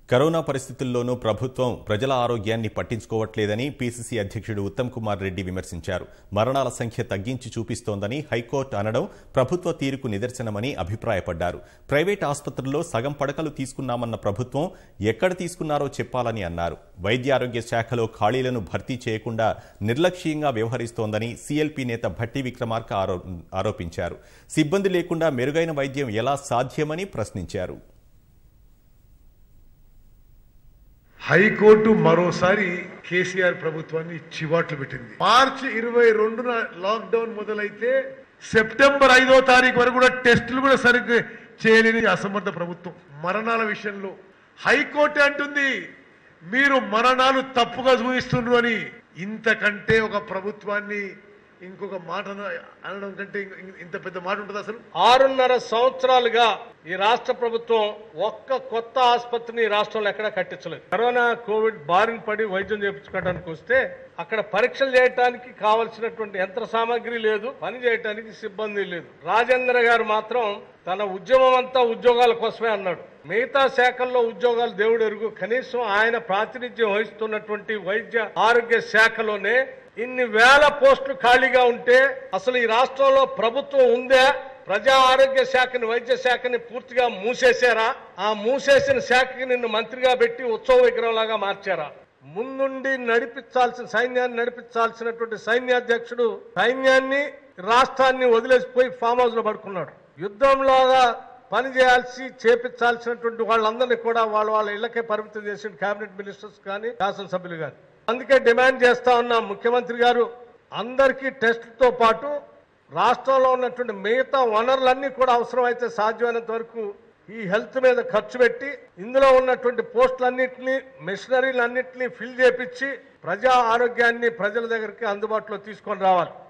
corona పరిస్థితుల్లోనూ ప్రభుత్వం ప్రజల ఆరోగ్యాన్ని పట్టించుకోవట్లేదని పీసీసీ అధ్యక్షుడు ఉత్తమ్ కుమార్ రెడ్డి విమర్శించారు మరణాల సంఖ్య తగ్గించి చూపిస్తోందని హైకోర్టు అనడం ప్రభుత్వ తీరుకు నిదర్శనమని అభిప్రాయపడ్డారు ప్రైవేట్ ఆసుపత్రుల్లో సగం పడకలు తీసుకున్నామన్న ప్రభుత్వం ఎక్కడ తీసుకున్నారో చెప్పాలని అన్నారు వైద్య ఆరోగ్య శాఖలో ఖాళీలను భర్తీ చేయకుండా నిర్లక్ష్యంగా వ్యవహరిస్తోందని సీఎల్పీ నేత భట్టి విక్రమార్క ఆరో- ఆరోపించారు సిబ్బంది లేకుండా మెరుగైన వైద్యం ఎలా సాధ్యమని ప్రశ్నించారు హైకోర్టు మరోసారి కేసీఆర్ ప్రభుత్వాన్ని చివాట్లు పెట్టింది మార్చి ఇరవై రెండున లాక్డౌన్ మొదలైతే సెప్టెంబర్ ఐదో తారీఖు వరకు కూడా టెస్టులు కూడా సరిగ్గా చేయలేని అసమర్థ ప్రభుత్వం మరణాల విషయంలో హైకోర్టు అంటుంది మీరు మరణాలు తప్పుగా చూపిస్తుండ్రు అని ఇంతకంటే ఒక ప్రభుత్వాన్ని ఇంకొక మాట అనడం కంటే ఇం- ఇంత పెద్ద మాట ఉంటుంది అసలు ఆరున్నర సంవత్సరాలుగా ఈ రాష్ట్ర ప్రభుత్వం ఒక్క కొత్త ఆసుపత్రిని ఈ రాష్ట్రంలో ఎక్కడా కట్టించలేదు కరోనా కోవిడ్ బారిన పడి వైద్యం చేయించుకోవడానికి వస్తే అక్కడ పరీక్షలు చేయడానికి కావలసినటువంటి యంత్ర సామాగ్రి లేదు పని చేయడానికి సిబ్బంది లేదు రాజేంద్ర గారు మాత్రం తన ఉద్యమం అంతా ఉద్యోగాల కోసమే అన్నాడు మిగతా శాఖల్లో ఉద్యోగాలు దేవుడు ఎరుగు కనీసం ఆయన ప్రాతినిధ్యం వహిస్తున్నటువంటి వైద్య ఆరోగ్య శాఖలోనే ఇన్ని వేల పోస్టులు ఖాళీగా ఉంటే అసలు ఈ రాష్ట్రంలో ప్రభుత్వం ఉందా ప్రజా ఆరోగ్య శాఖని వైద్య శాఖని పూర్తిగా మూసేశారా ఆ మూసేసిన శాఖకి నిన్ను మంత్రిగా పెట్టి ఉత్సవ విగ్రహంలాగా మార్చారా ముందుండి నడిపించాల్సిన సైన్యాన్ని నడిపించాల్సినటువంటి సైన్యాధ్యక్షుడు సైన్యాన్ని రాష్ట్రాన్ని వదిలేసిపోయి ఫామ్ హౌస్ లో పడుకున్నాడు యుద్ధంలాగా పని చేయాల్సి చేపించాల్సినటువంటి వాళ్ళందరినీ కూడా వాళ్ళ వాళ్ళ ఇళ్లకే పరిమితం చేసిన కేబినెట్ మినిస్టర్స్ కానీ శాసనసభ్యులు కానీ అందుకే డిమాండ్ చేస్తా ఉన్నాం ముఖ్యమంత్రి గారు అందరికీ టెస్ట్తో పాటు రాష్ట్రంలో ఉన్నటువంటి మిగతా వనరులన్నీ కూడా అవసరమైతే సాధ్యమైనంత వరకు ఈ హెల్త్ మీద ఖర్చు పెట్టి ఇందులో ఉన్నటువంటి పోస్టులన్నింటినీ మెషినరీలన్నింటినీ ఫిల్ చేపించి ప్రజా ఆరోగ్యాన్ని ప్రజల దగ్గరికి అందుబాటులో తీసుకొని రావాలి